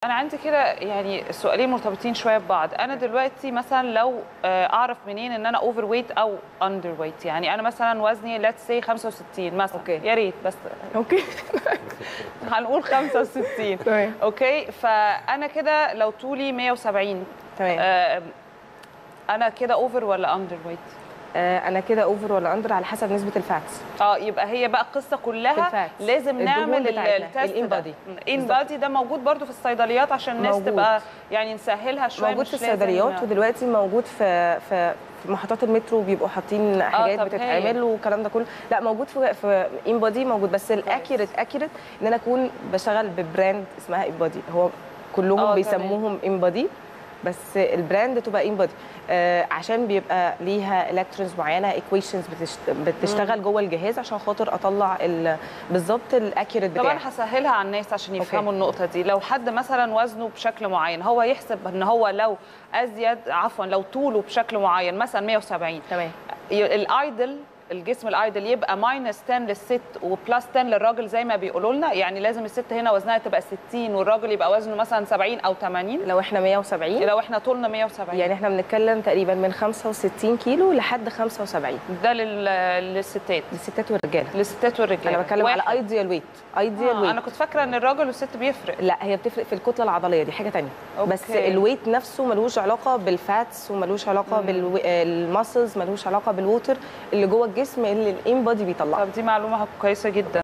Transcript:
انا عندي كده يعني السؤالين مرتبطين شويه ببعض انا دلوقتي مثلا لو آه، اعرف منين ان انا اوفر ويت او اندر ويت يعني انا مثلا وزني ليتس سي 65 مثلا أوكي. يا ريت بس اوكي هنقول 65 تمام اوكي فانا كده لو طولي 170 تمام آه، انا كده اوفر ولا اندر ويت آه انا كده اوفر ولا اندر على حسب نسبه الفاتس اه يبقى هي بقى القصه في كلها الفات. لازم الدهون نعمل بتاعتنا، التست الإن ده بادي. ان بادي ده موجود برضو في الصيدليات عشان الناس موجود. تبقى يعني نسهلها شويه موجود مش في لازم- الصيدليات ودلوقتي موجود في في في محطات المترو بيبقوا حاطين حاجات طب بتتعمل هايل. والكلام ده كله لا موجود في في ان بودي موجود بس الاكيوريت اكيوريت ان انا اكون بشتغل ببراند اسمها ان بودي هو كلهم آه، بيسموهم ان بودي بس البراند تبقى ان بودي آه عشان بيبقى ليها الكترونز معينه ايكويشنز بتشتغل جوه الجهاز عشان خاطر اطلع ال- بالظبط الاكيوريت طب بتاعي انا هسهلها على الناس عشان أوكي. يفهموا النقطه دي لو حد مثلا وزنه بشكل معين هو يحسب ان هو لو ازيد عفوا لو طوله بشكل معين مثلا 170 تمام ي- الايدل الجسم الايدل يبقى ماينس 10 للست وبلس 10 للراجل زي ما بيقولوا لنا يعني لازم الست هنا وزنها تبقى 60 والراجل يبقى وزنه مثلا 70 او 80 لو احنا 170 لو احنا طولنا 170 يعني احنا بنتكلم تقريبا من 65 كيلو لحد 75 ده لل- للستات للستات والرجاله للستات والرجاله انا بتكلم على واحد. ايديال ويت ايديال آه ويت انا كنت فاكره ان الراجل والست بيفرق لا هي بتفرق في الكتله العضليه دي حاجه تانية أوكي. بس الويت نفسه ملوش علاقه بالفاتس وملوش علاقه بالماسلز ملوش علاقه بالووتر اللي جوه الجسم اللي الان بودي بيطلعه طب دي معلومه كويسه جدا